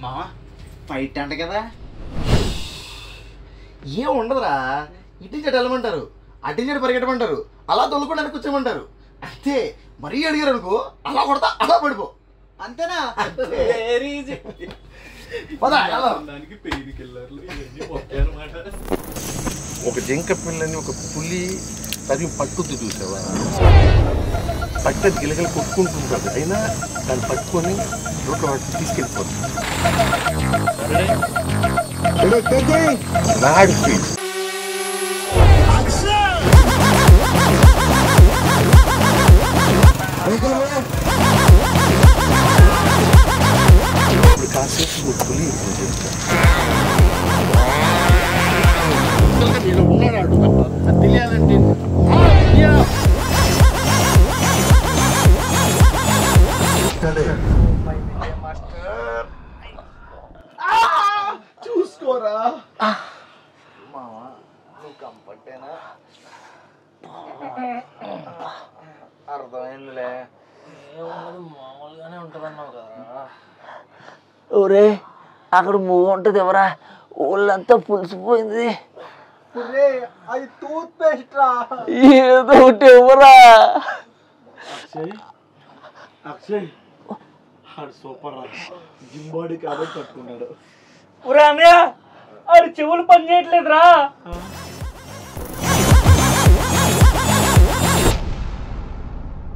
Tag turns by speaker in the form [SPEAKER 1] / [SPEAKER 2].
[SPEAKER 1] మావా ఫైట్ అంట కదా ఏం ఉండదురా ఇటు చెడు వెళ్ళమంటారు అటు చెడు పరిగెట్టమంటారు అలా తొలుకోవడానికి కూర్చోమంటారు అంతే మరీ అడిగారు అనుకో అలా కొడతా అలా పడిపో
[SPEAKER 2] అంతేనా
[SPEAKER 3] వెరీ ఈజీ
[SPEAKER 1] పద వెళ్దాం.
[SPEAKER 3] దానికి పెయిన్ కిల్లర్లు ఇవన్నీ ఒకే అనమాట
[SPEAKER 4] ఒక జింక పిల్లని ఒక పులి తరిగి పట్టుద్ది చూసావా పట్టది గిలగల కొట్టుకుంటుంటుంది అయినా దాన్ని పట్టుకొని రోడ్ల వాటికి తీసుకెళ్ళిపోతుంది నాడు స్పీడ్ ఇప్పుడు కాసేపు నువ్వు పులి ఇప్పుడు జింక
[SPEAKER 1] నేను ఉన్నాడు తప్ప అది తెలియాలంటే చూసుకోరా మావా నువ్వు కంఫర్టేనా అర్థమైందిలే మామూలుగానే ఉంటుందన్నావు కదా
[SPEAKER 2] ఒరే అక్కడ మూగ ఉంటుంది ఎవరా ఒళ్ళంతా పులిసిపోయింది
[SPEAKER 1] అది టూత్ పేస్ట్ రా
[SPEAKER 2] ఏదో ఒకటి ఎవరా
[SPEAKER 1] అక్షయ్ అక్షయ్ ఆడు సూపర్ రా జిమ్ బాడీ కాబట్టి పట్టుకున్నాడు
[SPEAKER 2] ఒరే అన్నయ్య ఆడు చెవులు పని చేయట్లేదురా
[SPEAKER 1] ఆ,